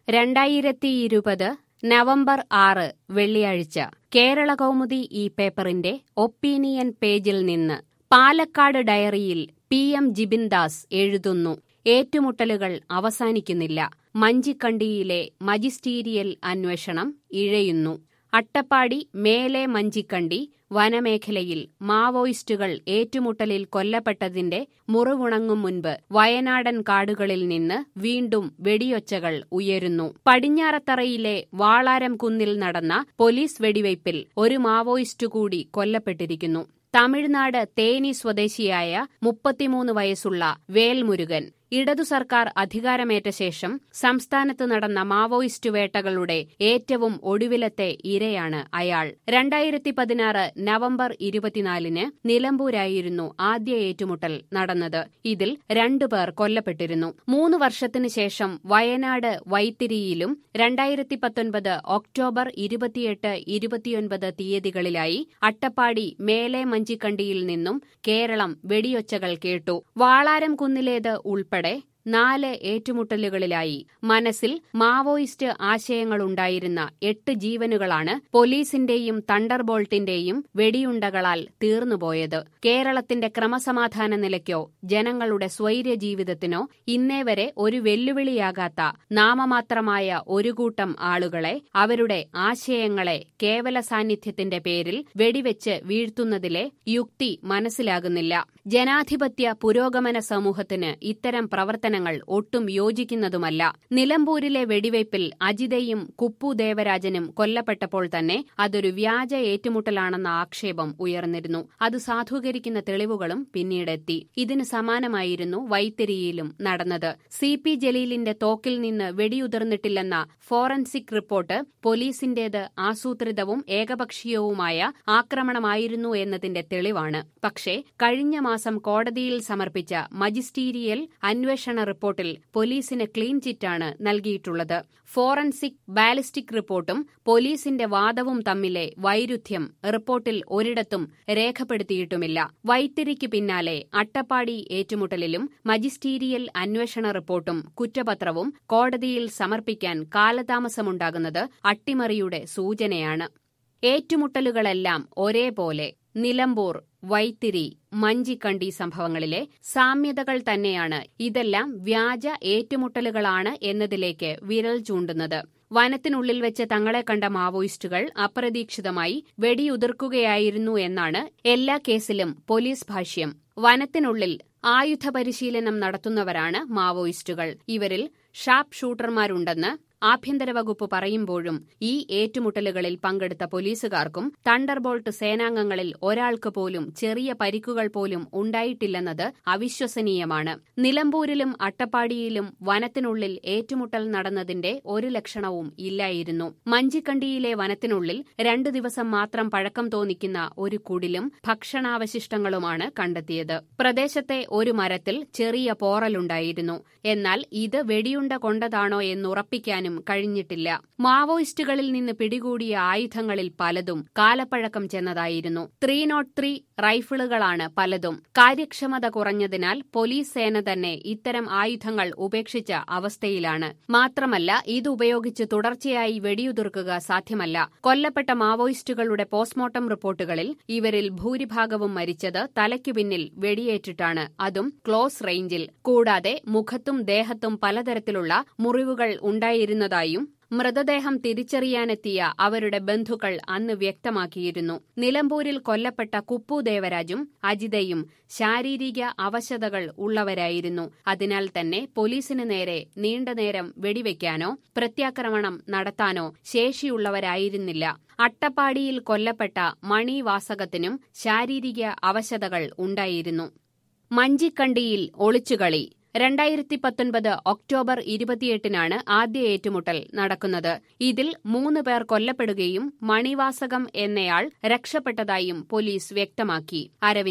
രണ്ടായിരത്തി ഇരുപത് നവംബർ ആറ് വെള്ളിയാഴ്ച കേരള കൗമുദി ഈ പേപ്പറിന്റെ ഒപ്പീനിയൻ പേജിൽ നിന്ന് പാലക്കാട് ഡയറിയിൽ പി എം ജിബിൻദാസ് എഴുതുന്നു ഏറ്റുമുട്ടലുകൾ അവസാനിക്കുന്നില്ല മഞ്ചിക്കണ്ടിയിലെ മജിസ്റ്റീരിയൽ അന്വേഷണം ഇഴയുന്നു അട്ടപ്പാടി മേലെ മഞ്ചിക്കണ്ടി വനമേഖലയിൽ മാവോയിസ്റ്റുകൾ ഏറ്റുമുട്ടലിൽ കൊല്ലപ്പെട്ടതിന്റെ മുറിവുണങ്ങും മുൻപ് വയനാടൻ കാടുകളിൽ നിന്ന് വീണ്ടും വെടിയൊച്ചകൾ ഉയരുന്നു പടിഞ്ഞാറത്തറയിലെ വാളാരം കുന്നിൽ നടന്ന പോലീസ് വെടിവയ്പിൽ ഒരു മാവോയിസ്റ്റ് കൂടി കൊല്ലപ്പെട്ടിരിക്കുന്നു തമിഴ്നാട് തേനി സ്വദേശിയായ മുപ്പത്തിമൂന്ന് വയസ്സുള്ള വേൽമുരുകൻ ഇടതു സർക്കാർ അധികാരമേറ്റ ശേഷം സംസ്ഥാനത്ത് നടന്ന മാവോയിസ്റ്റ് വേട്ടകളുടെ ഏറ്റവും ഒടുവിലത്തെ ഇരയാണ് അയാൾ രണ്ടായിരത്തി പതിനാറ് നവംബർ ഇരുപത്തിനാലിന് നിലമ്പൂരായിരുന്നു ആദ്യ ഏറ്റുമുട്ടൽ നടന്നത് ഇതിൽ രണ്ടുപേർ കൊല്ലപ്പെട്ടിരുന്നു മൂന്ന് വർഷത്തിനു ശേഷം വയനാട് വൈത്തിരിയിലും രണ്ടായിരത്തി പത്തൊൻപത് ഒക്ടോബർ ഇരുപത്തിയെട്ട് ഇരുപത്തിയൊൻപത് തീയതികളിലായി അട്ടപ്പാടി മേലെ മഞ്ചിക്കണ്ടിയിൽ നിന്നും കേരളം വെടിയൊച്ചകൾ കേട്ടു വാളാരം കുന്നിലേത് ഉൾപ്പെടെ നാല് ഏറ്റുമുട്ടലുകളിലായി മനസ്സിൽ മാവോയിസ്റ്റ് ആശയങ്ങളുണ്ടായിരുന്ന എട്ട് ജീവനുകളാണ് പോലീസിന്റെയും തണ്ടർബോൾട്ടിന്റെയും വെടിയുണ്ടകളാൽ തീർന്നുപോയത് കേരളത്തിന്റെ ക്രമസമാധാന നിലയ്ക്കോ ജനങ്ങളുടെ സ്വൈര്യ ജീവിതത്തിനോ ഇന്നേവരെ ഒരു വെല്ലുവിളിയാകാത്ത നാമമാത്രമായ ഒരു കൂട്ടം ആളുകളെ അവരുടെ ആശയങ്ങളെ കേവല സാന്നിധ്യത്തിന്റെ പേരിൽ വെടിവെച്ച് വീഴ്ത്തുന്നതിലെ യുക്തി മനസ്സിലാകുന്നില്ല ജനാധിപത്യ പുരോഗമന സമൂഹത്തിന് ഇത്തരം പ്രവർത്തനങ്ങൾ ഒട്ടും യോജിക്കുന്നതുമല്ല നിലമ്പൂരിലെ വെടിവയ്പിൽ അജിതയും കുപ്പു ദേവരാജനും കൊല്ലപ്പെട്ടപ്പോൾ തന്നെ അതൊരു വ്യാജ ഏറ്റുമുട്ടലാണെന്ന ആക്ഷേപം ഉയർന്നിരുന്നു അത് സാധൂകരിക്കുന്ന തെളിവുകളും പിന്നീടെത്തി ഇതിന് സമാനമായിരുന്നു വൈത്തിരിയിലും നടന്നത് സി പി ജലീലിന്റെ തോക്കിൽ നിന്ന് വെടിയുതിർന്നിട്ടില്ലെന്ന ഫോറൻസിക് റിപ്പോർട്ട് പോലീസിന്റേത് ആസൂത്രിതവും ഏകപക്ഷീയവുമായ ആക്രമണമായിരുന്നു എന്നതിന്റെ തെളിവാണ് പക്ഷേ കഴിഞ്ഞ മാസം കോടതിയിൽ സമർപ്പിച്ച മജിസ്റ്റീരിയൽ അന്വേഷണ റിപ്പോർട്ടിൽ പോലീസിന് ക്ലീൻ ചിറ്റാണ് നൽകിയിട്ടുള്ളത് ഫോറൻസിക് ബാലിസ്റ്റിക് റിപ്പോർട്ടും പോലീസിന്റെ വാദവും തമ്മിലെ വൈരുദ്ധ്യം റിപ്പോർട്ടിൽ ഒരിടത്തും രേഖപ്പെടുത്തിയിട്ടുമില്ല വൈത്തിരിക്ക് പിന്നാലെ അട്ടപ്പാടി ഏറ്റുമുട്ടലിലും മജിസ്റ്റീരിയൽ അന്വേഷണ റിപ്പോർട്ടും കുറ്റപത്രവും കോടതിയിൽ സമർപ്പിക്കാൻ കാലതാമസമുണ്ടാകുന്നത് അട്ടിമറിയുടെ സൂചനയാണ് ഏറ്റുമുട്ടലുകളെല്ലാം ഒരേപോലെ നിലമ്പൂർ വൈത്തിരി മഞ്ചിക്കണ്ടി സംഭവങ്ങളിലെ സാമ്യതകൾ തന്നെയാണ് ഇതെല്ലാം വ്യാജ ഏറ്റുമുട്ടലുകളാണ് എന്നതിലേക്ക് വിരൽ ചൂണ്ടുന്നത് വനത്തിനുള്ളിൽ വെച്ച് തങ്ങളെ കണ്ട മാവോയിസ്റ്റുകൾ അപ്രതീക്ഷിതമായി വെടിയുതിർക്കുകയായിരുന്നു എന്നാണ് എല്ലാ കേസിലും പോലീസ് ഭാഷ്യം വനത്തിനുള്ളിൽ ആയുധ പരിശീലനം നടത്തുന്നവരാണ് മാവോയിസ്റ്റുകൾ ഇവരിൽ ഷാർപ്പ് ഷൂട്ടർമാരുണ്ടെന്ന് ആഭ്യന്തര വകുപ്പ് പറയുമ്പോഴും ഈ ഏറ്റുമുട്ടലുകളിൽ പങ്കെടുത്ത പോലീസുകാർക്കും തണ്ടർബോൾട്ട് സേനാംഗങ്ങളിൽ ഒരാൾക്ക് പോലും ചെറിയ പരിക്കുകൾ പോലും ഉണ്ടായിട്ടില്ലെന്നത് അവിശ്വസനീയമാണ് നിലമ്പൂരിലും അട്ടപ്പാടിയിലും വനത്തിനുള്ളിൽ ഏറ്റുമുട്ടൽ നടന്നതിന്റെ ഒരു ലക്ഷണവും ഇല്ലായിരുന്നു മഞ്ചിക്കണ്ടിയിലെ വനത്തിനുള്ളിൽ രണ്ടു ദിവസം മാത്രം പഴക്കം തോന്നിക്കുന്ന ഒരു കുടിലും ഭക്ഷണാവശിഷ്ടങ്ങളുമാണ് കണ്ടെത്തിയത് പ്രദേശത്തെ ഒരു മരത്തിൽ ചെറിയ പോറലുണ്ടായിരുന്നു എന്നാൽ ഇത് വെടിയുണ്ട കൊണ്ടതാണോ എന്നുറപ്പിക്കാനും ചെയ്യാനും കഴിഞ്ഞിട്ടില്ല മാവോയിസ്റ്റുകളിൽ നിന്ന് പിടികൂടിയ ആയുധങ്ങളിൽ പലതും കാലപ്പഴക്കം ചെന്നതായിരുന്നു ത്രീ നോട്ട് ത്രീ റൈഫിളുകളാണ് പലതും കാര്യക്ഷമത കുറഞ്ഞതിനാൽ പോലീസ് സേന തന്നെ ഇത്തരം ആയുധങ്ങൾ ഉപേക്ഷിച്ച അവസ്ഥയിലാണ് മാത്രമല്ല ഇതുപയോഗിച്ച് തുടർച്ചയായി വെടിയുതിർക്കുക സാധ്യമല്ല കൊല്ലപ്പെട്ട മാവോയിസ്റ്റുകളുടെ പോസ്റ്റ്മോർട്ടം റിപ്പോർട്ടുകളിൽ ഇവരിൽ ഭൂരിഭാഗവും മരിച്ചത് തലയ്ക്കു പിന്നിൽ വെടിയേറ്റിട്ടാണ് അതും ക്ലോസ് റേഞ്ചിൽ കൂടാതെ മുഖത്തും ദേഹത്തും പലതരത്തിലുള്ള മുറിവുകൾ ഉണ്ടായിരുന്നു ചെയ്യുന്നതായും മൃതദേഹം തിരിച്ചറിയാനെത്തിയ അവരുടെ ബന്ധുക്കൾ അന്ന് വ്യക്തമാക്കിയിരുന്നു നിലമ്പൂരിൽ കൊല്ലപ്പെട്ട കുപ്പു ദേവരാജും അജിതയും ശാരീരിക അവശതകൾ ഉള്ളവരായിരുന്നു അതിനാൽ തന്നെ പോലീസിന് നേരെ നീണ്ടനേരം വെടിവെക്കാനോ പ്രത്യാക്രമണം നടത്താനോ ശേഷിയുള്ളവരായിരുന്നില്ല അട്ടപ്പാടിയിൽ കൊല്ലപ്പെട്ട മണി വാസകത്തിനും ശാരീരിക അവശതകൾ ഉണ്ടായിരുന്നു മഞ്ചിക്കണ്ടിയിൽ ഒളിച്ചുകളി രണ്ടായിരത്തി പത്തൊൻപത് ഒക്ടോബർ ഇരുപത്തിയെട്ടിനാണ് ആദ്യ ഏറ്റുമുട്ടൽ നടക്കുന്നത് ഇതിൽ മൂന്ന് പേർ കൊല്ലപ്പെടുകയും മണിവാസകം എന്നയാൾ രക്ഷപ്പെട്ടതായും പോലീസ് വ്യക്തമാക്കി അരവിന്ദ്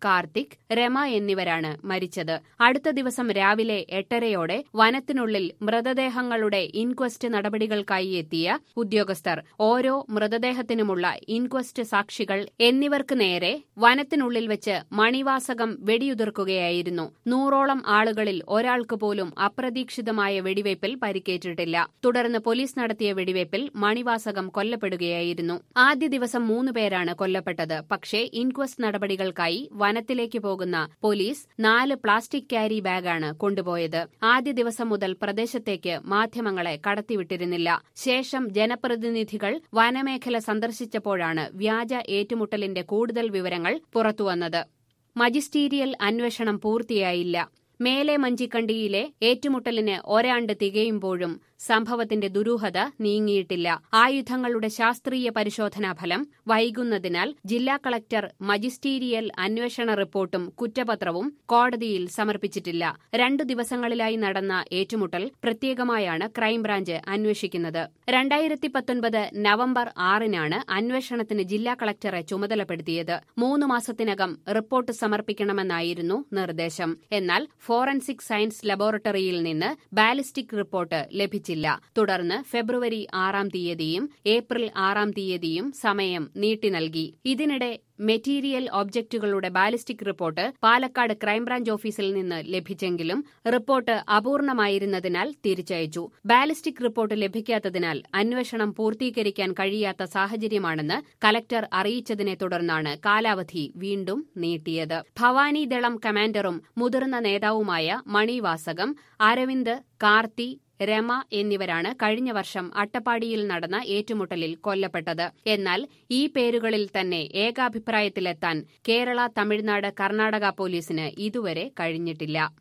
കാർത്തിക് രമ എന്നിവരാണ് മരിച്ചത് അടുത്ത ദിവസം രാവിലെ എട്ടരയോടെ വനത്തിനുള്ളിൽ മൃതദേഹങ്ങളുടെ ഇൻക്വസ്റ്റ് നടപടികൾക്കായി എത്തിയ ഉദ്യോഗസ്ഥർ ഓരോ മൃതദേഹത്തിനുമുള്ള ഇൻക്വസ്റ്റ് സാക്ഷികൾ എന്നിവർക്ക് നേരെ വനത്തിനുള്ളിൽ വെച്ച് മണിവാസകം വെടിയുതിർക്കുകയായിരുന്നു നൂറോളം ആളുകളിൽ ഒരാൾക്ക് പോലും അപ്രതീക്ഷിതമായ വെടിവയ്പിൽ പരിക്കേറ്റിട്ടില്ല തുടർന്ന് പോലീസ് നടത്തിയ വെടിവയ്പിൽ മണിവാസകം കൊല്ലപ്പെടുകയായിരുന്നു ആദ്യ ദിവസം മൂന്ന് പേരാണ് കൊല്ലപ്പെട്ടത് പക്ഷേ ഇൻക്വസ്റ്റ് നടപടികൾക്കായി വനത്തിലേക്ക് പോകുന്ന പോലീസ് നാല് പ്ലാസ്റ്റിക് ക്യാരി ബാഗാണ് കൊണ്ടുപോയത് ആദ്യ ദിവസം മുതൽ പ്രദേശത്തേക്ക് മാധ്യമങ്ങളെ കടത്തിവിട്ടിരുന്നില്ല ശേഷം ജനപ്രതിനിധികൾ വനമേഖല സന്ദർശിച്ചപ്പോഴാണ് വ്യാജ ഏറ്റുമുട്ടലിന്റെ കൂടുതൽ വിവരങ്ങൾ പുറത്തുവന്നത് മജിസ്റ്റീരിയൽ അന്വേഷണം പൂർത്തിയായില്ല മേലെ മഞ്ചിക്കണ്ടിയിലെ ഏറ്റുമുട്ടലിന് ഒരാണ്ട് തികയുമ്പോഴും സംഭവത്തിന്റെ ദുരൂഹത നീങ്ങിയിട്ടില്ല ആയുധങ്ങളുടെ ശാസ്ത്രീയ പരിശോധനാ ഫലം വൈകുന്നതിനാൽ ജില്ലാ കളക്ടർ മജിസ്റ്റീരിയൽ അന്വേഷണ റിപ്പോർട്ടും കുറ്റപത്രവും കോടതിയിൽ സമർപ്പിച്ചിട്ടില്ല രണ്ടു ദിവസങ്ങളിലായി നടന്ന ഏറ്റുമുട്ടൽ പ്രത്യേകമായാണ് ക്രൈംബ്രാഞ്ച് അന്വേഷിക്കുന്നത് രണ്ടായിരത്തി പത്തൊൻപത് നവംബർ ആറിനാണ് അന്വേഷണത്തിന് ജില്ലാ കളക്ടറെ ചുമതലപ്പെടുത്തിയത് മൂന്ന് മാസത്തിനകം റിപ്പോർട്ട് സമർപ്പിക്കണമെന്നായിരുന്നു നിർദ്ദേശം എന്നാൽ ഫോറൻസിക് സയൻസ് ലബോറട്ടറിയിൽ നിന്ന് ബാലിസ്റ്റിക് റിപ്പോർട്ട് ലഭിച്ചില്ല തുടർന്ന് ഫെബ്രുവരി ആറാം തീയതിയും ഏപ്രിൽ ആറാം തീയതിയും സമയം നീട്ടി നൽകി ഇതിനിടെ മെറ്റീരിയൽ ഒബ്ജക്റ്റുകളുടെ ബാലിസ്റ്റിക് റിപ്പോർട്ട് പാലക്കാട് ക്രൈംബ്രാഞ്ച് ഓഫീസിൽ നിന്ന് ലഭിച്ചെങ്കിലും റിപ്പോർട്ട് അപൂർണമായിരുന്നതിനാൽ തിരിച്ചയച്ചു ബാലിസ്റ്റിക് റിപ്പോർട്ട് ലഭിക്കാത്തതിനാൽ അന്വേഷണം പൂർത്തീകരിക്കാൻ കഴിയാത്ത സാഹചര്യമാണെന്ന് കലക്ടർ അറിയിച്ചതിനെ തുടർന്നാണ് കാലാവധി വീണ്ടും നീട്ടിയത് ഭവാനി ദളം കമാൻഡറും മുതിർന്ന നേതാവുമായ മണിവാസകം അരവിന്ദ് കാർത്തി രമ എന്നിവരാണ് കഴിഞ്ഞ വർഷം അട്ടപ്പാടിയിൽ നടന്ന ഏറ്റുമുട്ടലിൽ കൊല്ലപ്പെട്ടത് എന്നാൽ ഈ പേരുകളിൽ തന്നെ ഏകാഭിപ്രായത്തിലെത്താൻ കേരള തമിഴ്നാട് കർണാടക പോലീസിന് ഇതുവരെ കഴിഞ്ഞിട്ടില്ല